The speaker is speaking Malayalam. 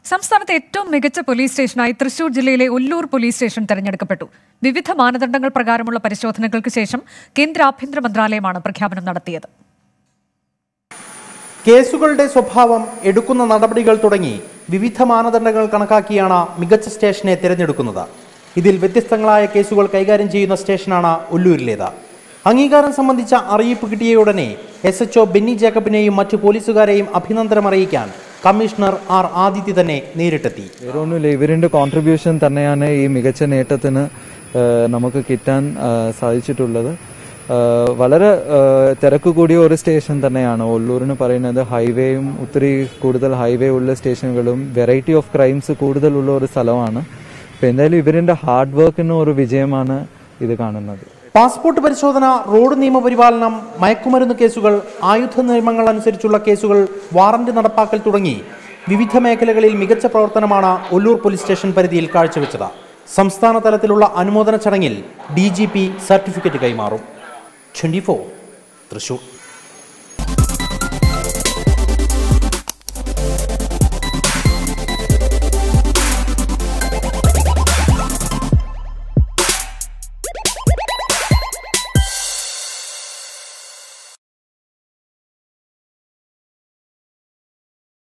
സംസ്ഥാനത്തെ ഏറ്റവും മികച്ച പോലീസ് സ്റ്റേഷനായി തൃശൂർ ജില്ലയിലെ ഒല്ലൂർ പോലീസ് സ്റ്റേഷൻ തെരഞ്ഞെടുക്കപ്പെട്ടു വിവിധ മാനദണ്ഡങ്ങൾ പ്രകാരമുള്ള പരിശോധനകൾക്ക് ശേഷം കേന്ദ്ര ആഭ്യന്തര മന്ത്രാലയമാണ് പ്രഖ്യാപനം നടത്തിയത് കേസുകളുടെ സ്വഭാവം എടുക്കുന്ന നടപടികൾ തുടങ്ങി വിവിധ മാനദണ്ഡങ്ങൾ കണക്കാക്കിയാണ് മികച്ച സ്റ്റേഷനെ തിരഞ്ഞെടുക്കുന്നത് ഇതിൽ വ്യത്യസ്തങ്ങളായ കേസുകൾ കൈകാര്യം ചെയ്യുന്ന സ്റ്റേഷനാണ് ഒല്ലൂരിലേത് അംഗീകാരം സംബന്ധിച്ച അറിയിപ്പ് കിട്ടിയയുടനെ എസ് എച്ച് ബെന്നി ജേക്കബിനെയും മറ്റു പോലീസുകാരെയും അഭിനന്ദനം അറിയിക്കാൻ കമ്മീഷണർ ആർ ആദിത്യ തന്നെ നേരിട്ടെത്തി വേറെ ഒന്നുമില്ല ഇവരുടെ കോൺട്രിബ്യൂഷൻ തന്നെയാണ് ഈ മികച്ച നേട്ടത്തിന് ആ, നമുക്ക് കിട്ടാൻ ആ, സാധിച്ചിട്ടുള്ളത് ആ, വളരെ ആ, തിരക്ക് കൂടിയ ഒരു സ്റ്റേഷൻ തന്നെയാണ് ഒല്ലൂരിന് പറയുന്നത് ഹൈവേയും ഒത്തിരി കൂടുതൽ ഹൈവേ ഉള്ള സ്റ്റേഷനുകളും വെറൈറ്റി ഓഫ് ക്രൈംസ് കൂടുതലുള്ള ഒരു സ്ഥലമാണ് അപ്പം എന്തായാലും ഇവരുടെ ഹാർഡ് വർക്കിന് ഒരു വിജയമാണ് ഇത് കാണുന്നത് പാസ്പോർട്ട് പരിശോധന റോഡ് നിയമപരിപാലനം മയക്കുമരുന്ന് കേസുകൾ ആയുധ നിയമങ്ങൾ അനുസരിച്ചുള്ള കേസുകൾ വാറന്റ് നടപ്പാക്കൽ തുടങ്ങി വിവിധ മേഖലകളിൽ മികച്ച പ്രവർത്തനമാണ് ഒല്ലൂർ പോലീസ് സ്റ്റേഷൻ പരിധിയിൽ കാഴ്ചവെച്ചത് സംസ്ഥാന തലത്തിലുള്ള അനുമോദന ചടങ്ങിൽ ഡി സർട്ടിഫിക്കറ്റ് കൈമാറും ട്വന്റി തൃശൂർ